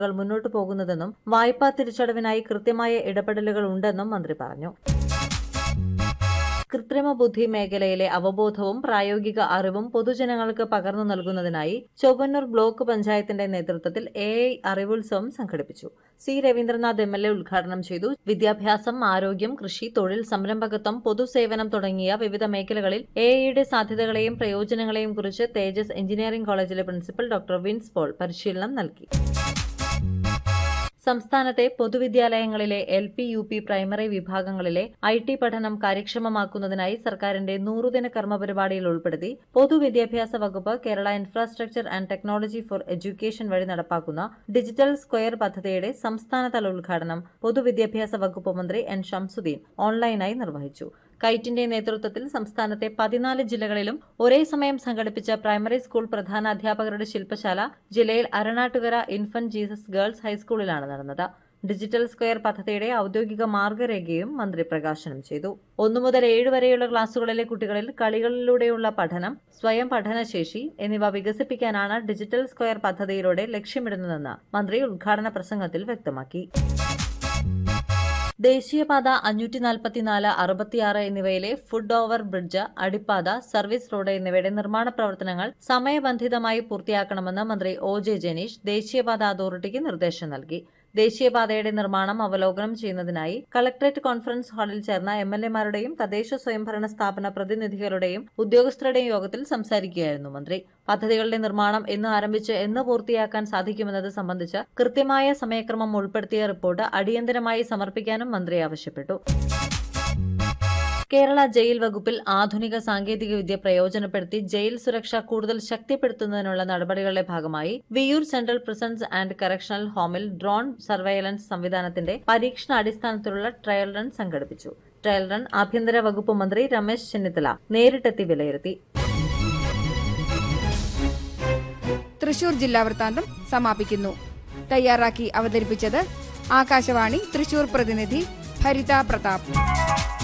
കൾ മുന്നോട്ടു പോകുന്നതെന്നും വായ്പാ തിരിച്ചടവിനായി കൃത്യമായ ഇടപെടലുകൾ ഉണ്ടെന്നും മന്ത്രി പറഞ്ഞു കൃത്രിമ ബുദ്ധി മേഖലയിലെ അവബോധവും പ്രായോഗിക അറിവും പൊതുജനങ്ങൾക്ക് പകർന്നു നൽകുന്നതിനായി ചൊവ്വന്നൂർ ബ്ലോക്ക് പഞ്ചായത്തിന്റെ നേതൃത്വത്തിൽ എ ഐ അറിവുത്സവം സംഘടിപ്പിച്ചു C Raveendranath M L A ഉദ്ഘാടനം ചെയ്തു വിദ്യാഭ്യാസം ആരോഗ്യം കൃഷി തൊഴിൽ സംരംഭകത്വം പൊതുസേവനം തുടങ്ങിയ വിവിധ മേഖലകളിൽ എ ഐയുടെ സാധ്യതകളെയും പ്രയോജനങ്ങളെയും കുറിച്ച് തേജസ് എഞ്ചിനീയറിംഗ് കോളേജിലെ പ്രിൻസിപ്പൽ ഡോക്ടർ വിൻസ് പോൾ പരിശീലനം നൽകി സംസ്ഥാനത്തെ പൊതുവിദ്യാലയങ്ങളിലെ L P U P primary വിഭാഗങ്ങളിലെ ഐ ടി പഠനം കാര്യക്ഷമമാക്കുന്നതിനായി സർക്കാരിന്റെ നൂറുദിന കർമ്മ പരിപാടിയിൽ ഉൾപ്പെടുത്തി പൊതുവിദ്യാഭ്യാസ വകുപ്പ് Kerala infrastructure and technology for education വഴി നടപ്പാക്കുന്ന ഡിജിറ്റൽ സ്ക്വയർ പദ്ധതിയുടെ സംസ്ഥാനതല ഉദ്ഘാടനം പൊതുവിദ്യാഭ്യാസ വകുപ്പ് മന്ത്രി എൻ ഷംസുദ്ദീൻ ഓൺലൈനായി നിർവഹിച്ചു കൈറ്റിന്റെ നേതൃത്വത്തിൽ സംസ്ഥാനത്തെ പതിനാല് ജില്ലകളിലും ഒരേ സമയം സംഘടിപ്പിച്ച പ്രൈമറി സ്കൂൾ പ്രധാന അധ്യാപകരുടെ ശില്പശാല ജില്ലയിൽ അരണാട്ടുകര ഇൻഫന്റ് ജീസസ് ഗേൾസ് ഹൈസ്കൂളിലാണ് നടന്നത് ഡിജിറ്റൽ സ്ക്വയർ പദ്ധതിയുടെ ഔദ്യോഗിക മാർഗരേഖയും മന്ത്രി പ്രകാശനം ചെയ്തു ഒന്നു മുതൽ ഏഴ് വരെയുള്ള ക്ലാസുകളിലെ കുട്ടികളിൽ കളികളിലൂടെയുള്ള പഠനം സ്വയം പഠനശേഷി എന്നിവ വികസിപ്പിക്കാനാണ് ഡിജിറ്റൽ സ്ക്വയർ പദ്ധതിയിലൂടെ ലക്ഷ്യമിടുന്നതെന്ന് മന്ത്രി ഉദ്ഘാടന പ്രസംഗത്തിൽ വ്യക്തമാക്കി ദേശീയപാത അഞ്ഞൂറ്റി നാൽപ്പത്തിനാല് അറുപത്തിയാറ് എന്നിവയിലെ ഫുഡ് ഓവർ ബ്രിഡ്ജ് അടിപ്പാത സർവീസ് റോഡ് എന്നിവയുടെ നിർമ്മാണ പ്രവർത്തനങ്ങൾ സമയബന്ധിതമായി പൂർത്തിയാക്കണമെന്ന് മന്ത്രി ഒ ജെ ജനീഷ് ദേശീയപാത അതോറിറ്റിക്ക് നിർദ്ദേശം നൽകി ദേശീയപാതയുടെ നിർമ്മാണം അവലോകനം ചെയ്യുന്നതിനായി കളക്ടറേറ്റ് കോൺഫറൻസ് ഹാളിൽ ചേർന്ന എം എൽ എമാരുടെയും തദ്ദേശ സ്വയംഭരണ സ്ഥാപന പ്രതിനിധികളുടെയും ഉദ്യോഗസ്ഥരുടെയും യോഗത്തിൽ സംസാരിക്കുകയായിരുന്നു മന്ത്രി പദ്ധതികളുടെ നിർമ്മാണം എന്ന് ആരംഭിച്ച് എന്ന് പൂർത്തിയാക്കാൻ സാധിക്കുമെന്നത് സംബന്ധിച്ച് കൃത്യമായ സമയക്രമം ഉൾപ്പെടുത്തിയ റിപ്പോർട്ട് അടിയന്തരമായി സമർപ്പിക്കാനും മന്ത്രി ആവശ്യപ്പെട്ടു കേരള ജയിൽ വകുപ്പിൽ ആധുനിക സാങ്കേതികവിദ്യ പ്രയോജനപ്പെടുത്തി ജയിൽ സുരക്ഷ കൂടുതൽ ശക്തിപ്പെടുത്തുന്നതിനുള്ള നടപടികളുടെ ഭാഗമായി Viyyur central prisons and correctional ഹോമിൽ ഡ്രോൺ സർവൈലൻസ് സംവിധാനത്തിന്റെ പരീക്ഷണാടിസ്ഥാനത്തിലുള്ള ട്രയൽ റൺ സംഘടിപ്പിച്ചു ട്രയൽ റൺ ആഭ്യന്തര വകുപ്പ് മന്ത്രി രമേശ് ചെന്നിത്തല നേരിട്ടെത്തി വിലയിരുത്തി തൃശൂർ ജില്ലാ വൃത്താന്തം സമാപിക്കുന്നു തയ്യാറാക്കി അവതരിപ്പിച്ചത് ആകാശവാണി തൃശൂർ പ്രതിനിധി ഭരിത പ്രതാപ്